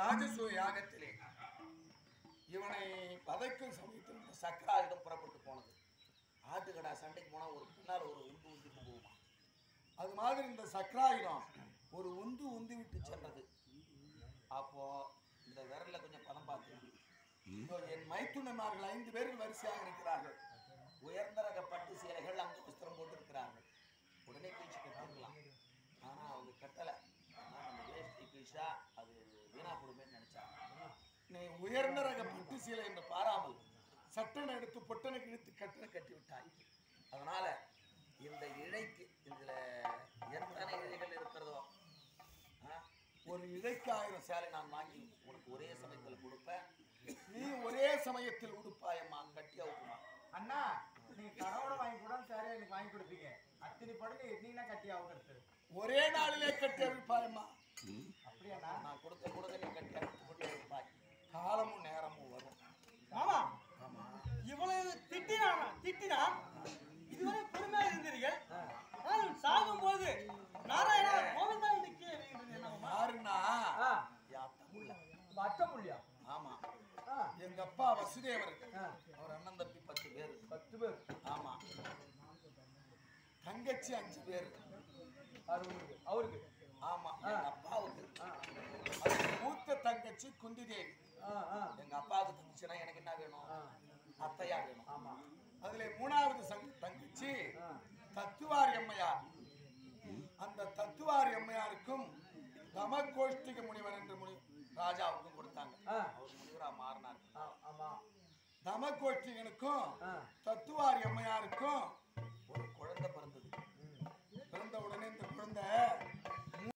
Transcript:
ராஜசூய யாகத்திலே இவனை வதைக்கும் சமயத்தில் இந்த சக்கராயுதம் புறப்பட்டு போனது ஆட்டுக்கடா சண்டைக்கு போனா ஒரு பின்னால் ஒரு உண்டு உந்துட்டு போகுமா அது மாதிரி இந்த சக்கராயுதம் ஒரு உந்து உந்து விட்டு சென்றது அப்போ இந்த விரல்ல கொஞ்சம் பதம் பார்த்து இதோ என் மைத்துனமார்கள் ஐந்து பேர்கள் வரிசையாக இருக்கிறார்கள் உயர்ந்த ரக பட்டு சேலைகள் அங்கு வஸ்திரம் போட்டிருக்கிறார்கள் உடனே கிழிச்சு கட்டிருக்கலாம் ஆனா அவங்க கட்டலை ஆனா நம்ம வேஷ்டி கிழிச்சா அது வீணா கொடுமேன்னு நினைச்சாங்க நீ உயர்ந்த ரக பட்டு சீலை என்று பாராமல் சட்டனை எடுத்து பொட்டனை கிழித்து கட்டணை கட்டி விட்டாய் அதனால இந்த இழைக்கு இதுல எத்தனை இழைகள் இருக்கிறதோ ஆ, ஒரு இழைக்கு ஆயிரம் சேலை நான் வாங்கி உனக்கு ஒரே சமயத்தில் கொடுப்பேன் நீ ஒரே சமயத்தில் உடுப்பாயம்மா கட்டி அவுக்குமா அண்ணா நீங்க கடவுளை வாங்கி கூட சரியா எனக்கு வாங்கி கொடுப்பீங்க அத்தனை படம் எத்தனை கட்டி ஆகுறது ஒரே நாளிலே கட்டி அவிழ்ப்பாயம்மா அப்படியாண்ணா நான் கொடுக்க கொடுக்க நீ கட்டி அவிழ்த்து கொண்டு இருப்பாய் காலமும் நேரமும் வரும் மாமா ஆமா இவ்வளவு திட்டினானா திட்டினா இதுவரை பொறுமையாக இருந்தீர்கள் ஆனால் சாகும் போது நாராயணா கோவிந்தா என்று கீழே விழுந்தது என்ன மாமா? யாருன்னா ஆ யா தமிழ்ல அத்த முடியா ஆமா ஆ எங்க அப்பா வசுதேவர் ஆ. அவர் அண்ணன் தம்பி பத்து பேர் பத்து பேர் ஆமா தங்கச்சி அஞ்சு பேர் அவருக்கு அவருக்கு ஆமா எங்க அப்பாவுக்கு அதுக்கு மூத்த தங்கச்சி குந்தி தேவி ஆ ஆ எங்க அப்பாவுக்கு தங்கச்சினா எனக்கு என்ன வேணும் ஆ அத்தையா வேணும் ஆமா அதுல மூணாவது சங்- தங்கச்சி ஆ. தத்துவாரி அம்மையார் அந்த தத்துவாரி அம்மையாருக்கும் தமகோஷ்டிக முனிவர் என்று முனி ராஜாவுக்கும் கொடுத்தாங்க ஆ. அவர் முனிவரா மாறினார் ஆ, ஆமா தமகோஷ்டிகனுக்கும் ஆ தத்துவாரி அம்மையாருக்கும்